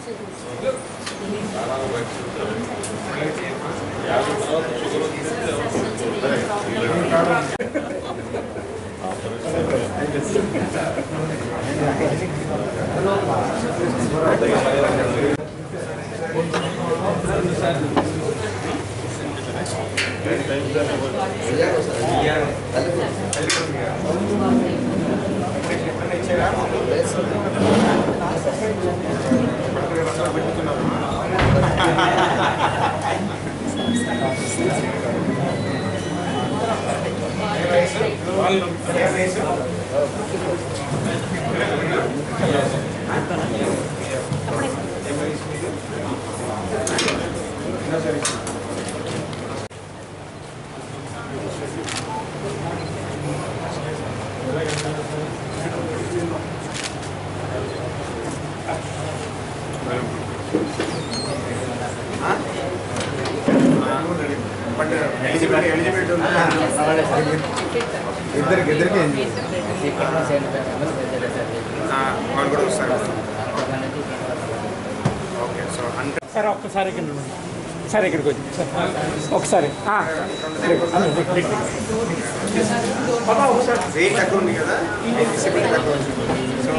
But eligibility eligibility ఇద్దరికి ఇద్దరికి వాళ్ళు కూడా వస్తారు ఓకే సో హండ్రెడ్ సార్ ఒక్కసారి ఇక్కడ ఉండండి. సార్ ఇక్కడికి వచ్చి సార్ ఒకసారి ఆ, వెయిట్ తక్కువ ఉంది కదా డిసిబిలిటీ తక్కువ ఉంది సో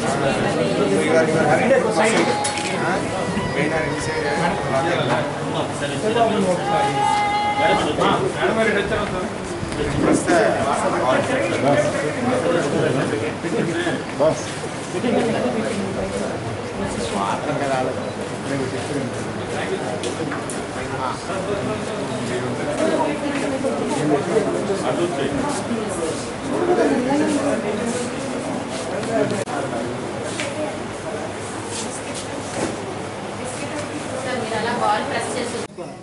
వెయిట్ మీరు అలా బాల్ ప్రెస్ చేసి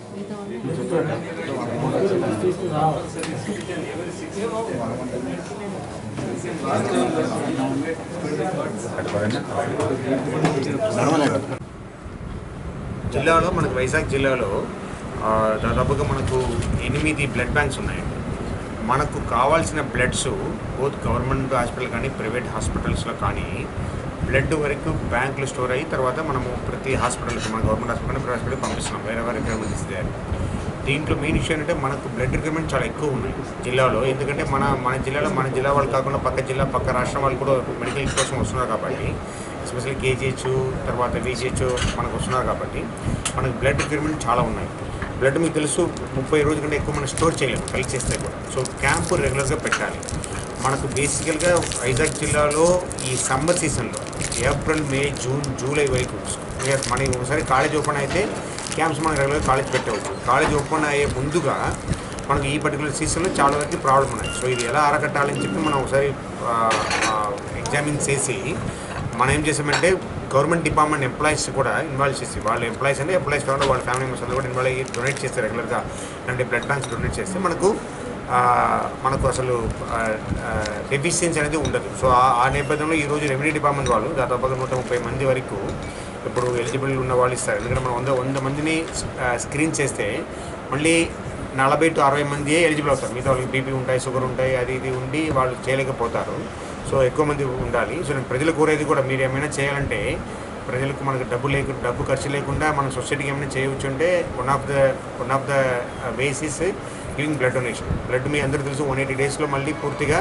జిల్లాలో మనకు వైజాగ్ జిల్లాలో ఆ, దాదాపుగా మనకు ఎనిమిది బ్లడ్ బ్యాంక్స్ ఉన్నాయండి మనకు కావాల్సిన బ్లడ్స్ బోత్ గవర్నమెంట్ హాస్పిటల్ కానీ ప్రైవేట్ హాస్పిటల్స్లో కానీ బ్లడ్ వరకు బ్యాంకులు స్టోర్ అయ్యి తర్వాత మనము ప్రతి హాస్పిటల్కి మన గవర్నమెంట్ హాస్పిటల్ కానీ ప్రైవేట్ హాస్పిటల్ పంపిస్తున్నాం వేరే వేరే రిక్వైర్మెంట్ ఇస్తే దీంట్లో మెయిన్ విషయం ఏంటంటే మనకు బ్లడ్ రిక్వైర్మెంట్ చాలా ఎక్కువ ఉన్నాయి జిల్లాలో ఎందుకంటే మన మన జిల్లాలో మన జిల్లా వాళ్ళు కాకుండా పక్క జిల్లా పక్క రాష్ట్రం వాళ్ళు కూడా మెడికల్ కోసం వస్తున్నారు కాబట్టి ఎస్పెషల్లీ కేజీహెచ్ తర్వాత విజిహెచ్ మనకు వస్తున్నారు కాబట్టి మనకు బ్లడ్ రిక్వైర్మెంట్ చాలా ఉన్నాయి బ్లడ్ మీకు తెలుసు ముప్పై రోజుల కంటే ఎక్కువ మనం స్టోర్ చేయలేము కలెక్ట్ చేస్తే కూడా సో క్యాంపు రెగ్యులర్గా పెట్టాలి మనకు బేసికల్గా వైజాగ్ జిల్లాలో ఈ సమ్మర్ సీజన్లో ఏప్రిల్ మే జూన్ జూలై వరకు మనకి ఒకసారి కాలేజ్ ఓపెన్ అయితే క్యాంప్స్ మనం రెగ్యులర్ కాలేజ్ పెట్టవచ్చు కాలేజ్ ఓపెన్ అయ్యే ముందుగా మనకు ఈ పర్టికులర్ సీజన్లో చాలా వరకు ప్రాబ్లం ఉన్నాయి సో ఇది ఎలా అరకట్టాలని చెప్పి మనం ఒకసారి ఎగ్జామిన్ చేసి మనం ఏం చేసామంటే గవర్నమెంట్ డిపార్ట్మెంట్ ఎంప్లాయీస్ కూడా ఇన్వాల్వ్ చేసి వాళ్ళ ఎంప్లాయీస్ అంటే ఎంప్లాయీస్ కాకుండా వాళ్ళ ఫ్యామిలీ మెంబర్స్ అందరూ కూడా ఇన్వాల్వ్ అయ్యి డొనేట్ చేస్తే రెగ్యులర్గా అంటే బ్లడ్ బ్యాంక్స్ డొనేట్ చేస్తే మనకు ఆ, మనకు అసలు డెఫిషియన్సీ అనేది ఉండదు సో ఆ- ఆ నేపథ్యంలో ఈరోజు రెవెన్యూ డిపార్ట్మెంట్ వాళ్ళు దాదాపుగా నూట ముప్పై మంది వరకు ఇప్పుడు ఎలిజిబుల్ ఉన్న వాళ్ళు ఇస్తారు ఎందుకంటే మనం వంద వంద మందిని స్క్రీన్ చేస్తే మళ్ళీ నలభై టు అరవై మంది ఎలిజిబుల్ అవుతారు మిగతా వాళ్ళకి బీపీ ఉంటాయి షుగర్ ఉంటాయి అది ఇది ఉండి వాళ్ళు చేయలేకపోతారు సో ఎక్కువ మంది ఉండాలి సో నేను ప్రజలు కోరేది కూడా మీరు ఏమైనా చేయాలంటే ప్రజలకు మనకు డబ్బు లేకుండా డబ్బు ఖర్చు లేకుండా మన సొసైటీకి ఏమైనా చేయవచ్చు అంటే one of the one of the basis giving blood donation blood మీ అందరూ తెలుసు వన్ ఎయిటీ డేస్లో మళ్ళీ పూర్తిగా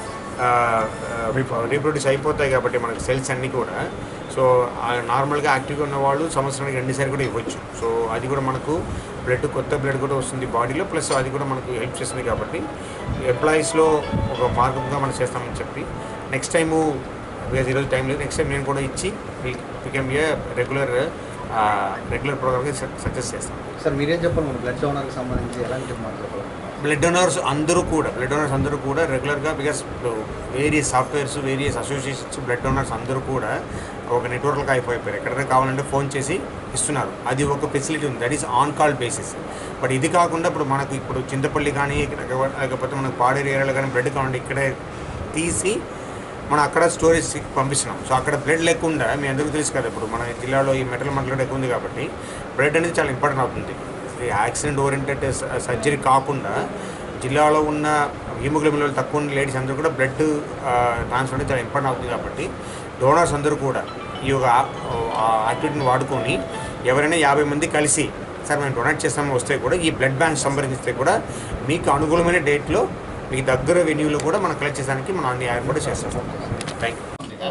రీప్రొడ్యూస్ అయిపోతాయి కాబట్టి మనకి సెల్స్ అన్నీ కూడా సో నార్మల్గా యాక్టివ్గా ఉన్న వాళ్ళు సంవత్సరానికి రెండుసార్లు కూడా ఇవ్వచ్చు సో అది కూడా మనకు బ్లడ్ కొత్త బ్లడ్ కూడా వస్తుంది బాడీలో ప్లస్ అది కూడా మనకు హెల్ప్ చేస్తుంది కాబట్టి ఎంప్లాయీస్లో ఒక మార్గంగా మనం చేస్తామని చెప్పి నెక్స్ట్ టైము బికాజ్ ఈరోజు టైం లేదు నెక్స్ట్ టైం నేను కూడా ఇచ్చి బికమ్ ఏ రెగ్యులర్ రెగ్యులర్ ప్రోగ్రామ్కి సక్సెస్ చేస్తాం సార్ మీరేం చెప్పాలి మన బ్లడ్ డోనర్కి సంబంధించి ఎలాంటి మాట చెప్పాలి బ్లడ్ డొనర్స్ అందరూ కూడా బ్లడ్ డొనర్స్ అందరూ కూడా రెగ్యులర్గా because various softwares various associations blood donors అందరూ కూడా ఒక నెట్వర్క్గా అయిపోయిపోయారు ఎక్కడైనా కావాలంటే ఫోన్ చేసి ఇస్తున్నారు అది ఒక ఫెసిలిటీ ఉంది that is on call basis but ఇది కాకుండా ఇప్పుడు మనకు ఇప్పుడు చింతపల్లి కానీ లేకపోతే మనకు పాడేరు ఏరియాలో కానీ బ్లడ్ కావాలంటే ఇక్కడే తీసి మనం అక్కడ స్టోరేజ్ పంపిస్తున్నాం సో అక్కడ బ్లడ్ లేకుండా మీ అందరికీ తెలుసు కదా ఇప్పుడు మన జిల్లాలో ఈ మెటల్ మార్కెట్ ఎక్కువ ఉంది కాబట్టి బ్లడ్ అనేది చాలా ఇంపార్టెంట్ అవుతుంది ఈ యాక్సిడెంట్ ఓరియంటెడ్ సర్జరీ కాకుండా జిల్లాలో ఉన్న హీమోగ్లోబిన్ లెవెల్ తక్కువ ఉన్న లేడీస్ అందరూ కూడా బ్లడ్ ట్రాన్స్ఫర్ అనేది చాలా ఇంపార్టెంట్ అవుతుంది కాబట్టి డోనర్స్ అందరూ కూడా ఈ యొక్క యాక్టివిటీని వాడుకొని ఎవరైనా యాభై మంది కలిసి సార్ మేము డొనేట్ చేస్తామని వస్తే కూడా ఈ బ్లడ్ బ్యాంక్ సంప్రదిస్తే కూడా మీకు అనుకూలమైన డేట్లో మీకు దగ్గర వెన్యూలో కూడా మనం కలెక్ట్ చేసడానికి మనం అన్ని ఏర్పాటు చేస్తాం సార్ థ్యాంక్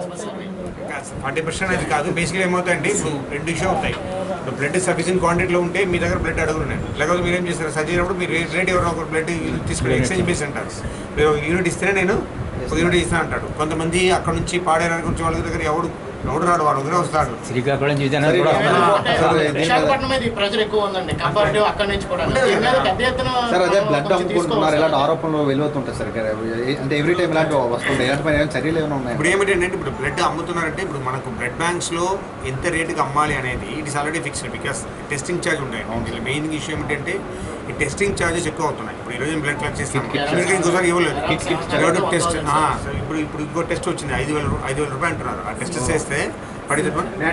ఫార్టీ పర్సెంట్ అది కాదు బేసిక్గా ఏమవుతాయంటే ఇప్పుడు రెండు ఇష్యూ అవుతాయి ఇప్పుడు బ్లడ్ సఫిషియెంట్ క్వాంటిటీలో ఉంటే మీ దగ్గర బ్లడ్ అడుగుతున్నాయి లేకపోతే మీరు ఏం చేస్తారు సర్జరీ మీరు రేట్ ఎవరైనా ఒక బ్లడ్ తీసుకుని ఎక్స్చేంజ్ బేస్ అంటారు మీరు ఒక యూనిట్ ఇస్తేనే నేను ఒక యూనిట్ ఇస్తాను అంటాడు కొంతమంది అక్కడ నుంచి పాడేరానికి వచ్చే వాళ్ళ దగ్గర ఎవడు ఎవడు రాడు వాడు ఒకరే వస్తాడు శ్రీకాకుళం చూసాను సరే, కూడా ఇప్పుడు వస్తున్నాను. సార్, దీని మీద- విశాఖపట్నం మీద ఈ ప్రెజర్ ఎక్కువ ఉందండి కంపారిటివ్ అక్కడ నుంచి కూడా దీని మీద పెద్ద ఎత్తున సార్ అదే మనం బ్లడ్ కొంచెం అమ్ముకుంటున్నారు తీసుకోవాలి ఇలాంటి సార్. ఆరోపణలు వెలువతుంటాయి సార్ ఇక్కడ అంటే ఎవ్రీ టైం ఇలాంటి వస్తుంటాయి ఇలాంటి పైన ఏమైనా చర్యలు ఏమైనా ఉన్నాయి ఇప్పుడు ఏమిటంటే ఇప్పుడు బ్లడ్ అమ్ముతున్నారంటే ఇప్పుడు మనకు బ్లడ్ బ్యాంక్స్లో ఎంత రేటుకి అమ్మాలి అనేది it is already fixed because testing charge ఉంటాయి దీనిలో మెయిన్ ఇష్యూ ఏమిటంటే ఈ టెస్టింగ్ ఛార్జెస్ ఎక్కువ అవుతున్నాయి ఇప్పుడు ఈరోజు బ్లడ్ కలెక్ట్ చేస్తాం అమెరికా ఇంకోసారి ఇవ్వలేదు Kits, kits, ఎవరు kits. టెస్ట్ ఇప్పుడు ఇప్పుడు ఇంకో టెస్ట్ వచ్చింది ఐదు వేల రూ- ఐదు వేల రూపాయలు అంటున్నారు ఆ టెస్ట్ చేస్తే పడితే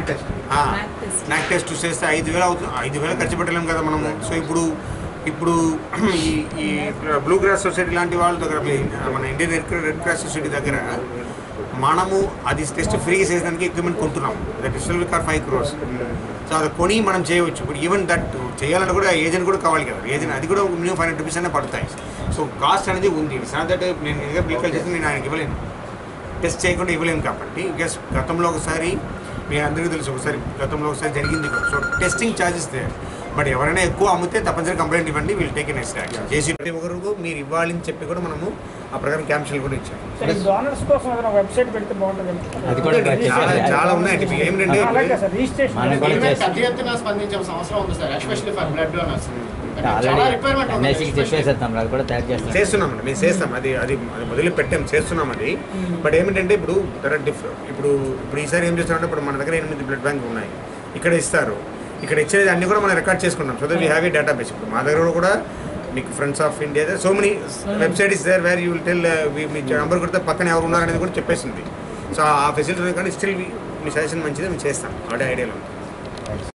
నాకు టెస్ట్ చేస్తే ఐదు వేలు అవుతుంది ఐదు వేలు ఖర్చు పెట్టలేం కదా మనము సో ఇప్పుడు ఇప్పుడు ఈ ఈ బ్లూ క్రాస్ సొసైటీ లాంటి వాళ్ళ దగ్గర మీ- మన ఇండియన్ రెడ్ క్రా- రెడ్ క్రాస్ సొసైటీ దగ్గర మనము అది టెస్ట్ ఫ్రీగా చేసేదానికి ఎక్విప్మెంట్ కొంటున్నాం that is will car five crores so అది కొని మనం చేయవచ్చు ఇప్పుడు ఈవెన్ దట్ చేయాలంటే కూడా ఏజెంట్ కూడా కావాలి కదా ఏజెంట్ అది కూడా మినిమం ఫైవ్ హండ్రెడ్ రూపీస్ అయినా పడతాయి సో కాస్ట్ అనేది ఉంది ఇట్స్ నాట్ దట్ నేను నిజంగా బిల్ చేసి నేను ఆయనకి ఇవ్వలేను టెస్ట్ చేయకుండా ఇవ్వలేము కాబట్టి బికాస్ గతంలో ఒకసారి మీ అందరికీ తెలుసు ఒకసారి గతంలో ఒకసారి జరిగింది కూడా so testing charges they but ఎవరైనా ఎక్కువ అమ్మితే తప్పనిసరి కంప్లైంట్ ఇవ్వండి వీల్ టేక్ నెక్స్ట్ యాక్షన్ చేసి ప్రతి ఒక్కరికి మీరు ఇవ్వాలి అని చెప్పి కూడా మనము ఆ ప్రకారం క్యాన్సిల్ కూడా ఇచ్చాము డోనర్స్ కోసం ఏదైనా వెబ్సైట్ పెడితే బాగుంటుంది అది కూడా ట్రై చాలా చేయాలి. చాలా ఉన్నాయండి మీకు ఏమిటంటే అలాగే సార్ రిజిస్ట్రేషన్ మనం కూడా దీని మీద చేస్తాం. పెద్ద ఎత్తున స్పందించాల్సిన అవసరం ఉంది sir especially for blood donors చాలా ఆల్రెడీ రిక్వైర్మెంట్ ఉంది ఎన్ఐసికి especially. చెప్పేసేస్తాం అది కూడా తయారు చేస్తాం చేస్తున్నామండి మేము చేస్తాం అది అది అది మొదలు పెట్టాం చేస్తున్నాం అది బట్ ఏమిటంటే ఇప్పుడు దర్ డిఫ్ ఇప్పుడు ఇప్పుడు ఈసారి ఏం చేస్తామంటే ఇప్పుడు మన దగ్గర ఎనిమిది బ్లడ్ బ్యాంక్ ఉన్నాయి ఇక్కడ ఇస్తారు ఇక్కడ ఇచ్చేది అన్ని కూడా మనం రికార్డ్ చేసుకున్నాం so that we have a database ఇప్పుడు మా దగ్గర కూడా మీకు friends of India so many website is there where you will tell me number కొడితే పక్కన ఎవరు ఉన్నారు అనేది కూడా చెప్పేసింది సో ఆ ఫెసిలిటీ కానీ స్టిల్ మీ సజెషన్ మంచిది మేము చేస్తాం అదే ఐడియాలో ఉంది